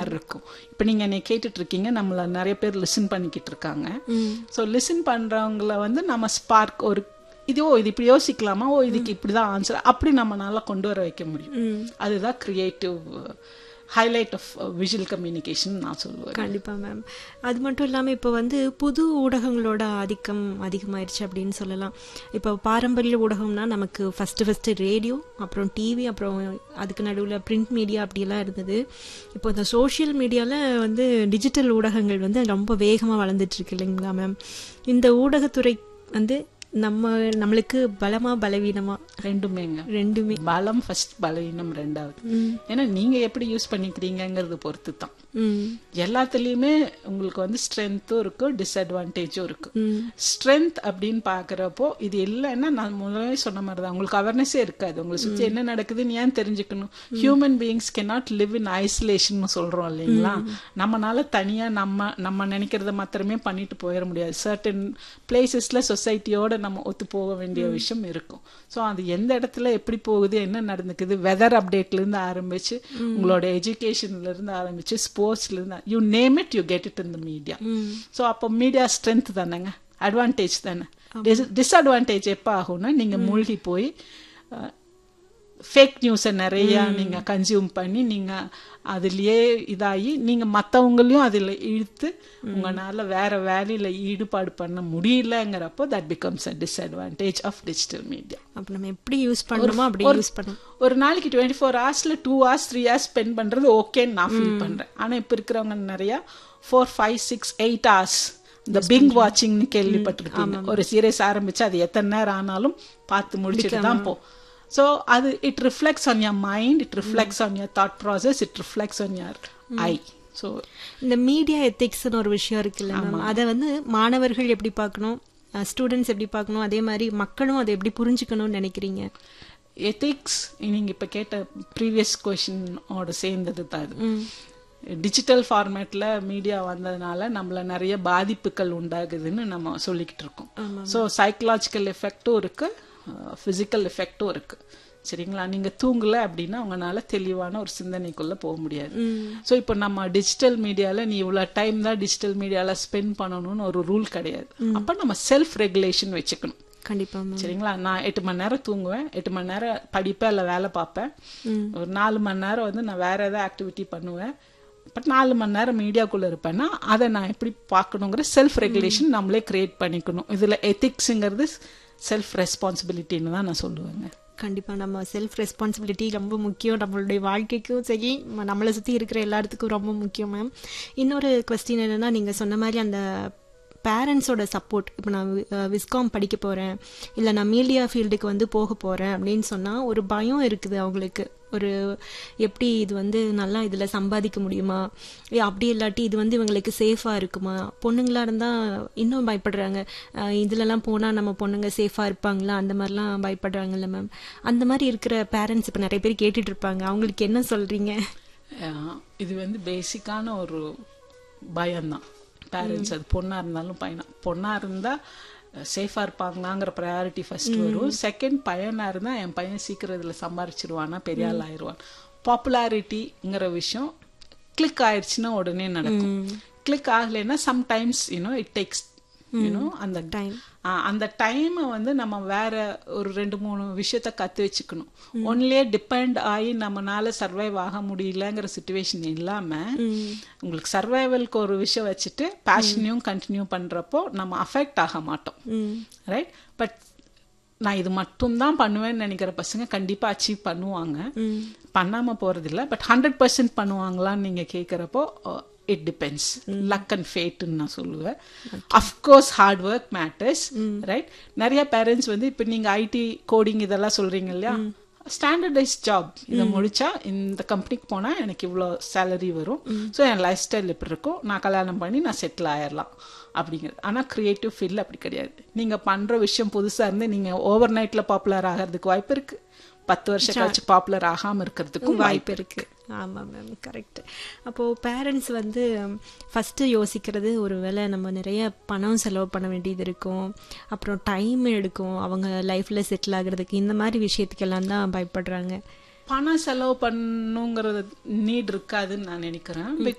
மாதிரி இருக்கும் இப்போ நீங்க என்னை கேட்டுட்டு இருக்கீங்க நம்மள நிறைய பேர் லிசன் பண்ணிக்கிட்டு இருக்காங்க ஸோ லிசன் பண்றவங்கள வந்து நம்ம ஸ்பார்க் ஒரு இது ஓ இது இப்படி யோசிக்கலாமா ஓ இதுக்கு இப்படிதான் ஆன்சர் அப்படி நம்மனால கொண்டு வர வைக்க முடியும் அதுதான் creative highlight of visual communication நான் சொல்லுவேன் கண்டிப்பா மேம் அது மட்டும் இல்லாம இப்போ வந்து புது ஊடகங்களோட ஆதிக்கம் அதிகமாயிருச்சு அப்படின்னு சொல்லலாம் இப்போ பாரம்பரிய ஊடகம்னா நமக்கு ஃபர்ஸ்ட் ஃபர்ஸ்ட் ரேடியோ அப்புறம் டிவி அப்புறம் அதுக்கு நடுவில் பிரிண்ட் மீடியா அப்படியெல்லாம் இருந்தது இப்போ இந்த சோஷியல் மீடியால வந்து டிஜிட்டல் ஊடகங்கள் வந்து ரொம்ப வேகமா வளர்ந்துட்டு இருக்கு இல்லைங்களா மேம் இந்த ஊடகத்துறை வந்து நம்ம நம்மளுக்கு பலமா பலவீனமா ரெண்டுமேங்க ரெண்டுமே பலம் ஃபர்ஸ்ட் பலவீனம் ரெண்டாவது ஏன்னா நீங்க எப்படி யூஸ் பண்ணிக்கிறீங்கங்கிறது பொறுத்து தான் ம் எல்லாத்துலயுமே உங்களுக்கு வந்து ஸ்ட்ரென்த்தும் இருக்கு டிஸ்அட்வான்டேஜும் இருக்கு ஸ்ட்ரென்த் அப்படின்னு பாக்குறப்போ இது இல்லைன்னா நான் முதலே சொன்ன மாதிரி தான் உங்களுக்கு அவேர்னஸே இருக்காது உங்களை சுத்தி என்ன நடக்குதுன்னு ஏன் தெரிஞ்சுக்கணும் human beings can not live in isolation சொல்றோம் இல்லைங்களா நம்மனால தனியா நம்ம நம்ம நினைக்கிறத மாத்திரமே பண்ணிட்டு போயிட முடியாது சர்டன் பிளேசஸ்ல சொசைட்டியோட நம்ம ஒத்து போக வேண்டிய விஷயம் இருக்கும் ஸோ அது எந்த இடத்துல எப்படி போகுது என்ன நடந்துக்குது வெதர் அப்டேட்ல இருந்து ஆரம்பிச்சு உங்களோட எஜுகேஷன்ல இருந்து ஆரம்பிச்சு ஸ்போர்ட்ஸ்ல இருந்து you name it you get it in the media so அப்போ மீடியா ஸ்ட்ரென்த் தானேங்க அட்வான்டேஜ் தானே டிஸ்அட்வான்டேஜ் எப்போ ஆகும்னா நீங்க மூழ்கி போய் ஃபேக் நியூஸை நிறைய நீங்க கன்சியூம் பண்ணி நீங்க அதுலயே இதாகி நீங்க மத்தவங்களையும் அதுல இழுத்து உங்களால வேற வேலையில ஈடுபாடு பண்ண முடியலங்கிறப்போ that becomes a disadvantage of digital media அப்ப நம்ம எப்படி யூஸ் பண்ணணுமோ அப்படி யூஸ் பண்ணணும் ஒரு நாளைக்கு டுவெண்ட்டி ஃபோர் ஹவர்ஸ்ல two hours three hours spend பண்றது ஓகேன்னு நான் ஃபீல் பண்றேன் ஆனா இப்ப இருக்கிறவங்க நிறைய four five six eight hours இந்த பிங் வாட்சிங்னு கேள்விப்பட்டிருக்கீங்க ஒரு சீரியஸ் ஆரம்பிச்சு அது எத்தனை நேரம் ஆனாலும் பார்த்து முடிச்சுட்டு தான் போ ஸோ அது it reflects on your mind it reflects on your thought process it reflects on your eye so இந்த மீடியா எத்திக்ஸ்னு ஒரு விஷயம் இருக்குல்ல மேம் அதை வந்து மாணவர்கள் எப்படி பார்க்கணும் ஸ்டூடெண்ட்ஸ் எப்படி பார்க்கணும் அதே மாதிரி மக்களும் அதை எப்படி புரிஞ்சுக்கணும்னு நினைக்கிறீங்க எத்திக்ஸ் நீங்க இப்ப கேட்ட ப்ரீவியஸ் கொஷினோட சேர்ந்தது தான் அது டிஜிட்டல் ஃபார்மேட்ல மீடியா வந்ததுனால நம்மள நிறைய பாதிப்புகள் உண்டாகுதுன்னு நம்ம சொல்லிக்கிட்டு இருக்கோம் ஸோ சைக்கலாஜிக்கல் எஃபெக்டும் இருக்கு ஃபிசிக்கல் எஃபெக்டும் இருக்கு சரிங்களா நீங்க தூங்கல அப்படின்னா உங்களால தெளிவான ஒரு சிந்தனைக்குள்ள போக முடியாது ஸோ இப்போ நம்ம டிஜிட்டல் மீடியால நீ இவ்வளவு டைம் தான் டிஜிட்டல் மீடியால ஸ்பெண்ட் பண்ணணும்னு ஒரு ரூல் கிடையாது அப்ப நம்ம செல்ஃப் ரெகுலேஷன் வச்சுக்கணும் கண்டிப்பா மேம் சரிங்களா நான் எட்டு மணி நேரம் தூங்குவேன் எட்டு மணி நேரம் படிப்பேன் இல்லை வேலை பார்ப்பேன் ஒரு நாலு மணி நேரம் வந்து நான் வேற ஏதாவது ஆக்டிவிட்டி பண்ணுவேன் பட் நாலு மணி நேரம் மீடியாக்குள்ள இருப்பேன்னா அதை நான் எப்படி பார்க்கணுங்கிற செல்ஃப் ரெகுலேஷன் நம்மளே கிரியேட் பண்ணிக்கணும் இதுல எத்திக்ஸுங்கிறது செல்ஃப் ரெஸ்பான்சிபிலிட்டின்னு தான் நான் சொல்லுவேங்க கண்டிப்பா நம்ம செல்ஃப் ரெஸ்பான்சிபிலிட்டி ரொம்ப முக்கியம் நம்மளுடைய வாழ்க்கைக்கும் சரி ம- நம்மளை சுத்தி இருக்கிற எல்லாத்துக்கும் ரொம்ப முக்கியம் மேம் இன்னொரு கொஸ்டின் என்னன்னா நீங்க சொன்ன மாதிரி அந்த பேரண்ட்ஸோட சப்போர்ட் இப்போ நான் விஸ்காம் படிக்க போகிறேன் இல்லை நான் மீடியா ஃபீல்டுக்கு வந்து போக போகிறேன் அப்படின்னு சொன்னால் ஒரு பயம் இருக்குது அவங்களுக்கு ஒரு எப்படி இது வந்து நல்லா இதில் சம்பாதிக்க முடியுமா ஏ, அப்படி இல்லாட்டி இது வந்து இவங்களுக்கு சேஃபாக இருக்குமா பொண்ணுங்களா இருந்தால் இன்னும் பயப்படுறாங்க அஹ் இதுலலாம் போனால் நம்ம பொண்ணுங்க சேஃபாக இருப்பாங்களா அந்த மாதிரிலாம் பயப்படுறாங்கல்ல மேம் அந்த மாதிரி இருக்கிற பேரண்ட்ஸ் இப்போ நிறைய பேர் கேட்டுட்டு இருப்பாங்க அவங்களுக்கு என்ன சொல்கிறீங்க ஆஹ் இது வந்து பேசிக்கான ஒரு பயம்தான் பேரண்ட்ஸ் அது பொண்ணா இருந்தாலும் பையனா பொண்ணா இருந்தா சேஃபா இருப்பாங்களாங்கிற ப்ரையாரிட்டி ஃபர்ஸ்ட் வரும் செகண்ட் பையனா இருந்தா என் பையன் சீக்கிரம் இதுல சம்பாரிச்சிருவானா பெரிய ஆள் ஆயிடுவான் பாப்புலாரிட்டிங்கிற விஷயம் கிளிக் ஆயிடுச்சுன்னா உடனே நடக்கும் கிளிக் ஆகலைன்னா sometimes you know it takes you know அந்த டைம் ஆ, அந்த டைமை வந்து நம்ம வேற ஒரு ரெண்டு மூணு விஷயத்த கத்து வச்சுக்கணும் ஒன்லியே டிபெண்ட் ஆகி நம்மனால சர்வைவ் ஆக முடியலங்கிற சுச்சுவேஷன் இல்லாம உங்களுக்கு சர்வைவல்க்கு ஒரு விஷயம் வச்சுட்டு பேஷனையும் கண்டினியூ பண்றப்போ நம்ம அஃபெக்ட் ஆக மாட்டோம் ரைட் பட் நான் இது மட்டும் தான் பண்ணுவேன்னு நினைக்கிற பசங்க கண்டிப்பா அச்சீவ் பண்ணுவாங்க பண்ணாம போறதில்ல பட் ஹண்ட்ரட் பர்சன்ட் பண்ணுவாங்களான்னு நீங்க கேக்குறப்போ இட் டிபெண்ட்ஸ் லக் அண்ட் ஃபேட்னு நான் சொல்லுவேன் of course hard work matters right நிறைய பேரண்ட்ஸ் வந்து இப்போ நீங்க ஐடி கோடிங் இதெல்லாம் சொல்றீங்க இல்லையா ஸ்டாண்டர்டைஸ் ஜாப் இதை முடிச்சா இந்த கம்பெனிக்கு போனா எனக்கு இவ்வளோ சேலரி வரும் ஸோ என் லைஃப் ஸ்டைல் இப்படி இருக்கும் நான் கல்யாணம் பண்ணி நான் செட்டில் ஆயிடலாம் அப்படிங்கிறது ஆனா கிரியேட்டிவ் ஃபீல்ட் அப்படி கிடையாது நீங்க பண்ற விஷயம் புதுசா இருந்து நீங்க ஓவர் நைட்ல பாப்புலர் ஆகிறதுக்கு வாய்ப்பு இருக்கு பத்து வருஷம் கழிச்சு பாப்புலர் ஆகாம இருக்கிறதுக்கும் வாய்ப்பு இருக்கு ஆமாம் மேம் கரெக்ட் அப்போது பேரண்ட்ஸ் வந்து ஃபஸ்ட்டு யோசிக்கிறது ஒரு வேளை நம்ம நிறைய பணம் செலவு பண்ண வேண்டியது இருக்கும் அப்புறம் டைம் எடுக்கும் அவங்க லைஃப்பில் செட்டில் ஆகுறதுக்கு இந்த மாதிரி விஷயத்துக்கெல்லாம் தான் பயப்படுறாங்க பணம் செலவு பண்ணுங்கிறது நீட் இருக்காதுன்னு நான் நினைக்கிறேன்